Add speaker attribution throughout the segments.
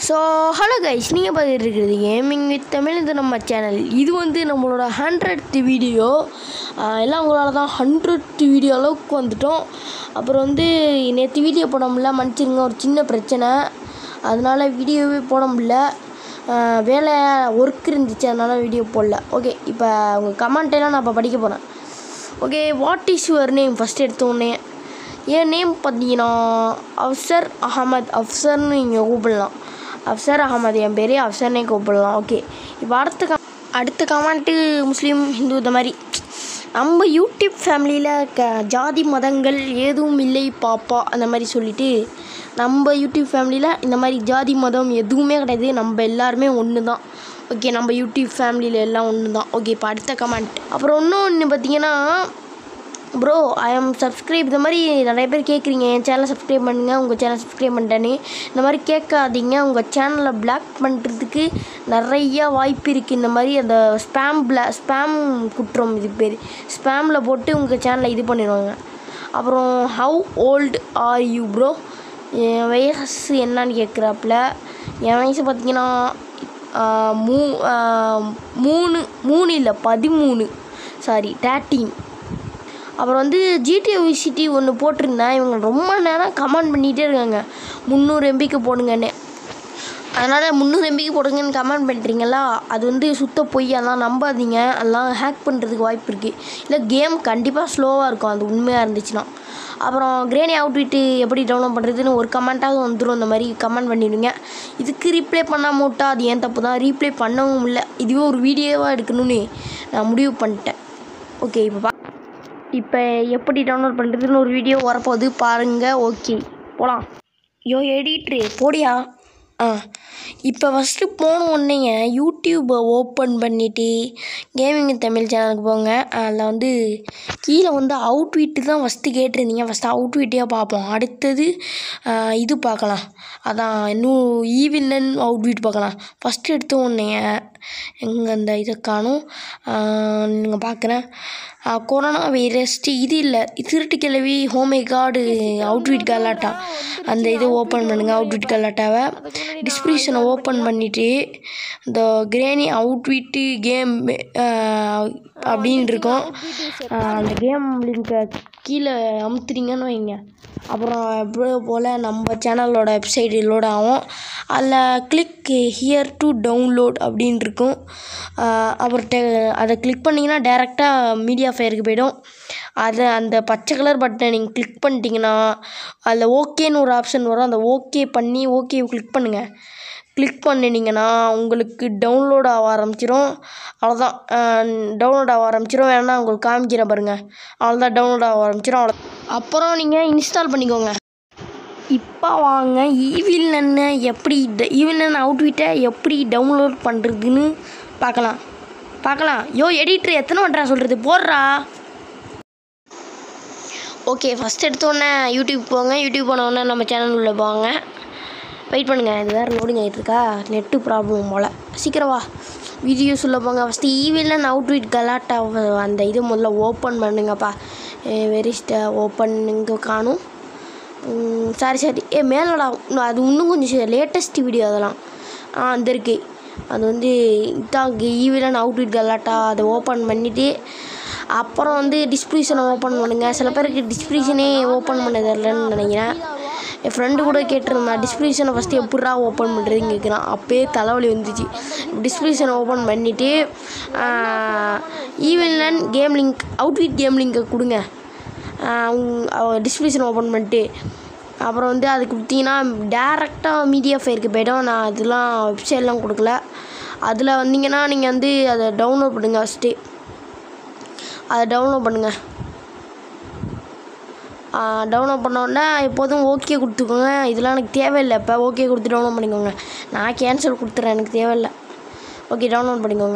Speaker 1: so hello guys நீங்கள் பார்த்துட்டு இருக்கிறது கேமிங் வித் தமிழ் இது நம்ம சேனல் இது வந்து நம்மளோட ஹண்ட்ரட் வீடியோ எல்லாம் உங்களால் தான் ஹண்ட்ரட் வீடியோ அளவுக்கு வந்துட்டோம் அப்புறம் வந்து நேற்று வீடியோ போட முடியல மன்னிச்சிருங்க ஒரு சின்ன பிரச்சனை அதனால் வீடியோவே போட முடியல ஆஹ் வேலை ஒர்க் இருந்துச்சு அதனால் வீடியோ போடல ஓகே இப்போ உங்கள் கமெண்ட் எல்லாம் நான் இப்போ படிக்க போகிறேன் okay what is your name first எடுத்தோடனே என் நேம் பார்த்தீங்கன்னா அஃப்சர் அகமது அஃப்சர்னு நீங்கள் கூப்பிடலாம் அஃப்சர் அகமது என் பேர் அஃப்சர்னே கூப்பிடலாம் ஓகே இப்போ அடுத்த கம் அடுத்த கமெண்ட்டு முஸ்லீம் ஹிந்து இந்த மாதிரி நம்ம யூடியூப் ஃபேமிலியில் க ஜாதி மதங்கள் எதுவும் இல்லை பாப்பா அந்த மாதிரி சொல்லிட்டு நம்ம யூடியூப் ஃபேமிலியில் இந்த மாதிரி ஜாதி மதம் எதுவுமே கிடையாது நம்ம எல்லாருமே ஒன்று தான் ஓகே நம்ம யூடியூப் ஃபேமிலியில் எல்லாம் ஒன்று தான் ஓகே இப்போ அடுத்த கமெண்ட் அப்புறம் இன்னொன்று பார்த்தீங்கன்னா ப்ரோ ஐ எம் சப்ஸ்கிரைப் இந்த மாதிரி நிறைய பேர் கேட்குறீங்க என் சேனலை சப்ஸ்கிரைப் பண்ணுங்கள் உங்கள் சேனல் சப்ஸ்கிரைப் பண்ணிட்டேன்னு இந்த மாதிரி கேட்காதீங்க உங்கள் சேனலை பிளாக் பண்ணுறதுக்கு நிறையா வாய்ப்பு இருக்குது இந்த மாதிரி அந்த ஸ்பேம் பிளா ஸ்பேம் குற்றம் இது பேர் ஸ்பேமில் போட்டு உங்கள் சேனலை இது பண்ணிடுவாங்க அப்புறம் how old are you bro என் வயசு என்னன்னு கேட்குறாப்புல என் வயசு பார்த்தீங்கன்னா ஆஹ், மூ ஆஹ், மூணு மூணு இல்லை பதிமூணு சாரி தேர்ட்டீன் அப்புறம் வந்து ஜிடிஏ விசிட்டி ஒன்று போட்டிருந்தேன் இவங்க ரொம்ப நேரம் கமெண்ட் பண்ணிகிட்டே இருக்காங்க முந்நூறு எம்பிக்கு போடுங்கன்னு அதனால் முந்நூறு எம்பிக்கு போடுங்கன்னு கமெண்ட் பண்ணுறீங்களா அது வந்து சுத்த பொய் அதெல்லாம் நம்பாதீங்க அதெல்லாம் ஹேக் பண்ணுறதுக்கு வாய்ப்பு இருக்குது இல்லை கேம் கண்டிப்பாக ஸ்லோவாக இருக்கும் அது உண்மையாக இருந்துச்சுன்னா அப்புறம் கிரேனி அவுட்விட்டு எப்படி டவுன்லோட் பண்ணுறதுன்னு ஒரு கமெண்ட்டாவது வந்துடும் இந்த மாதிரி கமெண்ட் பண்ணிடுங்க இதுக்கு ரீப்ளே பண்ணாம விட்டா அது ஏன் தப்பு தான் ரீப்ளே பண்ணவும் இல்லை இதுவே ஒரு வீடியோவாக எடுக்கணும்னு நான் முடிவு பண்ணிட்டேன் ஓகே இப்போ பா இப்போ எப்படி டவுன்லோட் பண்ணுறதுன்னு ஒரு வீடியோ வரப்போகுது பாருங்கள் ஓகே போகலாம் யோ எடிட்ரு போடியா ஆ இப்போ ஃபஸ்ட்டு போன உடனேங்க யூடியூப்பை ஓப்பன் பண்ணிவிட்டு கேமிங் தமிழ் சேனலுக்கு போங்க அதில் வந்து கீழே வந்து அவுட்வீட்டு தான் ஃபஸ்ட்டு கேட்டிருந்தீங்க ஃபஸ்ட்டு அவுட்வீட்டே பார்ப்போம் அடுத்தது ஆ, இது பார்க்கலாம் அதான் இன்னும் ஈவில்லன் அவுட்வீட் பார்க்கலாம் ஃபஸ்ட்டு எடுத்த உடனே எங்கே அந்த இதை காணும் நீங்கள் பார்க்குறேன் கொரோனா வைரஸ்ட்டு இது இல்லை திருட்டு கிளவி ஹோமே கார்டு அவுட்வீட் கலாட்டா அந்த இதை ஓப்பன் பண்ணுங்கள் அவுட்வீட் கலாட்டாவை டிஸ்கிரிப்ஷனை ஓப்பன் பண்ணிவிட்டு இந்த கிரேனி அவுட்வீட்டு கேம் அப்படின்னு இருக்கும் ஆஹ் அந்த கேம் லிங்கை கீழே அமுத்துறீங்கன்னு வைங்க அப்புறம் எப்படியோ போல் நம்ம சேனலோட வெப்சைட் லோட் ஆகும் அதில் கிளிக் ஹியர் டு டவுன்லோட் அப்படின்னு இருக்கும் ஆஹ் அப்புறம் டெ அதை கிளிக் பண்ணிங்கன்னா டேரெக்டாக மீடியா ஃபயருக்கு போயிடும் அதை அந்த பச்சை கலர் பட்டனை நீங்கள் கிளிக் பண்ணிட்டீங்கன்னா அதில் ஓகேன்னு ஒரு ஆப்ஷன் வரும் அந்த ஓகே பண்ணி ஓகே கிளிக் பண்ணுங்கள் கிளிக் பண்ணினீங்கன்னா உங்களுக்கு டவுன்லோட் ஆக ஆரம்பிச்சிரும் அவ்வளோதான் டவுன்லோட் ஆக ஆரம்பிச்சிரும் வேணா உங்களுக்கு காமிக்கிறேன் பாருங்கள் அவ்வளோதான் டவுன்லோட் ஆக ஆரம்பிச்சிரும் அவ்வளோ அப்புறம் நீங்கள் இன்ஸ்டால் பண்ணிக்கோங்க இப்போ வாங்க ஈவில் நன்னை எப்படி ஈவில் நன் அவுட்விட்டை எப்படி டவுன்லோட் பண்ணுறதுன்னு பார்க்கலாம் பார்க்கலாம் யோ எடிட்டர் எத்தனை பண்ணுறா சொல்கிறது போடுறா ஓகே ஃபஸ்ட் எடுத்தோடனே யூடியூப் போங்க யூடியூப் போனோடனே நம்ம சேனல் உள்ள போங்க வெயிட் பண்ணுங்கள் இது வேறு லோடிங் ஆகிட்டு இருக்கா நெட்டு ப்ராப்ளம் போல் சீக்கிரம் வா வீடியோஸ் உள்ள போங்க ஃபஸ்ட்டு ஈவிலன் அவுட்விட் கலாட்டா அந்த இது முதல்ல ஓப்பன் பண்ணுங்கப்பா வெரிஸ்ட ஓப்பன் இங்கே காணும் ம், சரி சரி ஏ மேலடா இன்னும் அது இன்னும் கொஞ்சம் லேட்டஸ்ட் வீடியோ அதெல்லாம் ஆ அந்த இருக்கு அது வந்து இதான் ஈவிலன் அவுட்விட் கலாட்டா அதை ஓப்பன் பண்ணிவிட்டு அப்புறம் வந்து டிஸ்கிரிப்ஷனை ஓப்பன் பண்ணுங்கள் சில பேருக்கு டிஸ்கிரிப்ஷனே ஓப்பன் பண்ண தெரிலன்னு நினைக்கிறேன் என் ஃப்ரெண்டு கூட கேட்டிருந்தான் டிஸ்கிரிப்ஷனை ஃபஸ்ட்டு எப்பட்றா ஓப்பன் பண்ணுறதுன்னு கேட்குறான் அப்போயே தலைவலி வந்துச்சு டிஸ்கிரிப்ஷனை ஓப்பன் பண்ணிவிட்டு ஈவென்லன் கேம் லிங்க் அவுட்விட் கேம் லிங்கை கொடுங்க டிஸ்கிரிப்ஷன் ஓப்பன் பண்ணிட்டு அப்புறம் வந்து அது கொடுத்தீங்கன்னா டேரெக்டாக மீடியா ஃபயருக்கு போய்டும் நான் அதெல்லாம் வெப்சைட்லாம் கொடுக்கல அதில் வந்தீங்கன்னா நீங்கள் வந்து அதை டவுன்லோட் பண்ணுங்க ஃபஸ்ட்டு அதை டவுன்லோட் பண்ணுங்கள் டவுன்லோட் பண்ண உடனே எப்போதும் ஓகே கொடுத்துக்கோங்க இதெல்லாம் எனக்கு தேவையில்லை இப்போ ஓகே கொடுத்து டவுன்லோட் பண்ணிக்கோங்க நான் கேன்சல் கொடுத்துறேன் எனக்கு தேவையில்லை ஓகே டவுன்லோட் பண்ணிக்கோங்க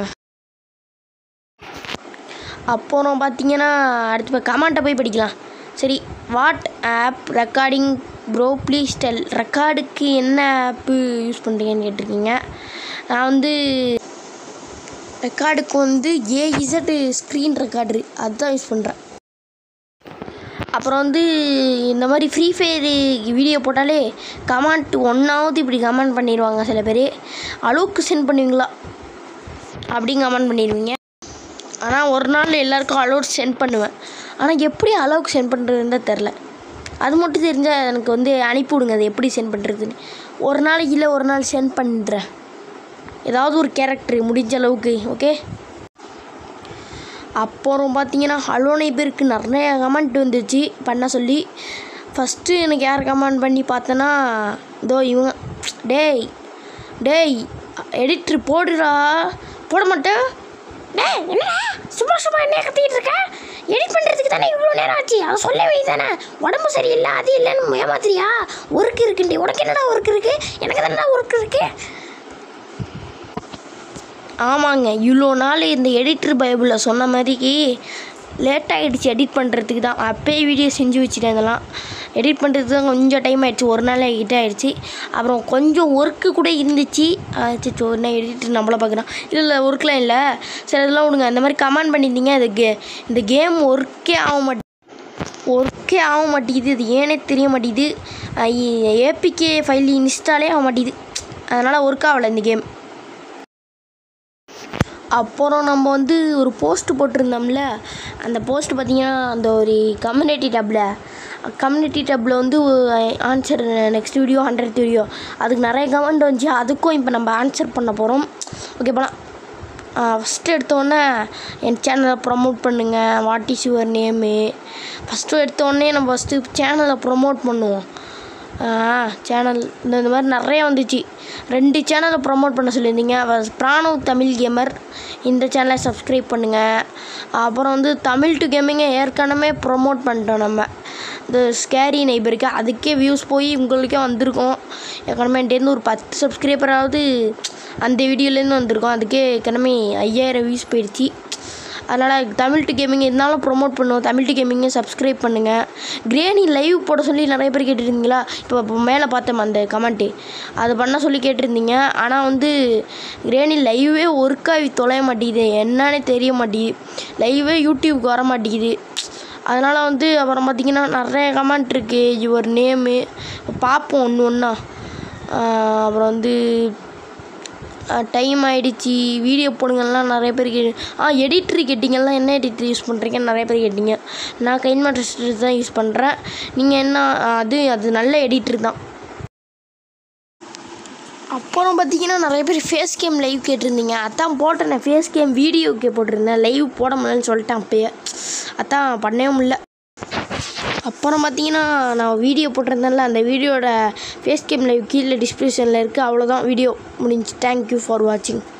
Speaker 1: அப்புறம் பார்த்தீங்கன்னா அடுத்து இப்போ கமெண்ட்டை போய் படிக்கலாம் சரி what app recording bro please tell ரெக்கார்டுக்கு என்ன ஆப்பு யூஸ் பண்ணுறீங்கன்னு கேட்டிருக்கீங்க நான் வந்து ரெக்கார்டுக்கு வந்து ஏஇசட் ஸ்க்ரீன் ரெக்கார்டரு அதுதான் யூஸ் பண்ணுறேன் அப்புறம் வந்து இந்த மாதிரி ஃப்ரீ ஃபயர் வீடியோ போட்டாலே கமெண்ட் ஒன்றாவது இப்படி கமெண்ட் பண்ணிடுவாங்க சில பேர் அளவுக்கு சென்ட் பண்ணுவீங்களா அப்படின்னு கமெண்ட் பண்ணிடுவீங்க ஆனால் ஒரு நாள் எல்லாருக்கும் அலோட் சென்ட் பண்ணுவேன் ஆனால் எப்படி அளவுக்கு சென்ட் பண்ணுறதுன்னு தான் தெரில அது மட்டும் தெரிஞ்சால் எனக்கு வந்து அனுப்பி விடுங்க அது எப்படி சென்ட் பண்ணுறதுன்னு ஒரு நாளைக்கு இல்லை ஒரு நாள் சென்ட் பண்ணுறேன் ஏதாவது ஒரு கேரக்டர் முடிஞ்ச அளவுக்கு ஓகே அப்புறம் பார்த்தீங்கன்னா ஹலோனை பேருக்கு நிறைய கமெண்ட் வந்துச்சு பண்ண சொல்லி ஃபஸ்ட்டு எனக்கு யார் கமெண்ட் பண்ணி பார்த்தேன்னா இதோ இவங்க டேய் டேய் எடிட்ரு போடுடா போட மாட்டேன் டேய் என்னடா சும்மா சும்மா என்ன கத்திக்கிட்டு இருக்க எடிட் பண்ணுறதுக்கு தானே இவ்வளோ நேரம் ஆச்சு அதை சொல்ல வேண்டியதானே உடம்பு சரியில்லை அது இல்லைன்னு ஏமாத்திரியா ஒர்க் இருக்குண்டி உனக்கு என்னடா ஒர்க் இருக்கு எனக்கு தானடா ஒர்க் இருக்கு ஆமாங்க இவ்வளோ நாள் இந்த எடிட்டர் பைபிளில் சொன்ன மாதிரிக்கு லேட் ஆகிடுச்சு எடிட் பண்ணுறதுக்கு தான் அப்பயே வீடியோ செஞ்சு வச்சுட்டேன் இதெல்லாம் எடிட் பண்ணுறதுக்கு தான் கொஞ்சம் டைம் ஆயிடுச்சு ஒரு நாள் கிட்ட ஆயிடுச்சு அப்புறம் கொஞ்சம் ஒர்க்கு கூட இருந்துச்சு ஆச்சு ஒரு நாள் எடிட்டர் நம்மள பார்க்குறான் இல்லை இல்லை ஒர்க்லாம் இல்லை சரி இதெல்லாம் விடுங்க அந்த மாதிரி கமெண்ட் பண்ணியிருந்தீங்க அது கே இந்த கேம் ஒர்க்கே ஆக மாட்டேங்குது ஒர்க்கே ஆக மாட்டேங்குது இது ஏனே தெரிய மாட்டேங்குது ஏபிகே ஃபைல் இன்ஸ்டாலே ஆக மாட்டேங்குது அதனால் ஒர்க் ஆகலை இந்த கேம் அப்புறம் நம்ம வந்து ஒரு போஸ்ட் போட்டிருந்தோம்ல அந்த போஸ்ட் பார்த்திங்கன்னா அந்த ஒரு கம்யூனிட்டி டேப்பில் கம்யூனிட்டி டேப்பில் வந்து answer next video hundred video அதுக்கு நிறைய கமெண்ட் வந்துச்சு அதுக்கும் இப்போ நம்ம ஆன்சர் பண்ண போகிறோம் ஓகே போலாம் ஃபஸ்ட்டு எடுத்தோடனே என் சேனலை ப்ரமோட் பண்ணுங்கள் what is your name first எடுத்தோடனே நம்ம ஃபஸ்ட்டு சேனலை ப்ரொமோட் பண்ணுவோம் சேனல் இந்த இந்த மாதிரி நிறைய வந்துச்சு ரெண்டு சேனலை ப்ரொமோட் பண்ண சொல்லியிருந்தீங்க ஃபர்ஸ்ட் பிராணவ் தமிழ் கேமர் இந்த சேனலை சப்ஸ்கிரைப் பண்ணுங்கள் அப்புறம் வந்து தமிழ் டு கேமிங்கை ஏற்கனவே ப்ரொமோட் பண்ணிட்டோம் நம்ம இந்த ஸ்கேரி நெய்பருக்கு அதுக்கே வியூஸ் போய் உங்களுக்கே வந்திருக்கும் ஏற்கனவே என்கிட்டேருந்து ஒரு பத்து சப்ஸ்கிரைபராவது அந்த வீடியோலேருந்து வந்திருக்கோம் அதுக்கே ஏற்கனவே ஐயாயிரம் வியூஸ் போயிடுச்சு அதனால் தமிழ் டு கேமிங் இருந்தாலும் ப்ரொமோட் பண்ணுவோம் தமிழ் டு கேமிங்கை சப்ஸ்கிரைப் பண்ணுங்கள் கிரேனி லைவ் போட சொல்லி நிறைய பேர் கேட்டிருந்தீங்களா இப்போ இப்போ மேலே பார்த்தோம் அந்த கமெண்ட்டு அது பண்ண சொல்லி கேட்டிருந்தீங்க ஆனால் வந்து கிரேனி லைவே ஒர்க் ஆகி தொலைய மாட்டேங்குது என்னன்னே தெரிய மாட்டேங்குது லைவே யூடியூப்க்கு வர மாட்டேங்குது அதனால் வந்து அப்புறம் பார்த்திங்கன்னா நிறைய கமெண்ட் இருக்குது யுவர் நேமு பார்ப்போம் ஒன்று ஒன்றா அப்புறம் வந்து டைம் ஆகிடுச்சி வீடியோ போடுங்கலாம் நிறைய பேர் கே ஆ எடிட்ரு கேட்டிங்கலாம் என்ன எடிட்ரு யூஸ் பண்ணுறீங்கன்னு நிறைய பேர் கேட்டிங்க நான் கைன் மாஸ்டர் தான் யூஸ் பண்ணுறேன் நீங்கள் என்ன அது அது நல்ல எடிட்ரு தான் அப்புறம் பார்த்தீங்கன்னா நிறைய பேர் ஃபேஸ் கேம் லைவ் கேட்டிருந்தீங்க அதான் போட்டேன் ஃபேஸ் கேம் வீடியோக்கே போட்டிருந்தேன் லைவ் போட முடியலன்னு சொல்லிட்டேன் அப்பயே அதான் பண்ணவே முடியல அப்புறம் பார்த்தீங்கன்னா நான் வீடியோ போட்டிருந்தேன்ல அந்த வீடியோட ஃபேஸ் கேம் லைவ் கீழே டிஸ்கிரிப்ஷனில் இருக்குது அவ்வளோதான் வீடியோ முடிஞ்சு தேங்க்யூ ஃபார் வாட்சிங்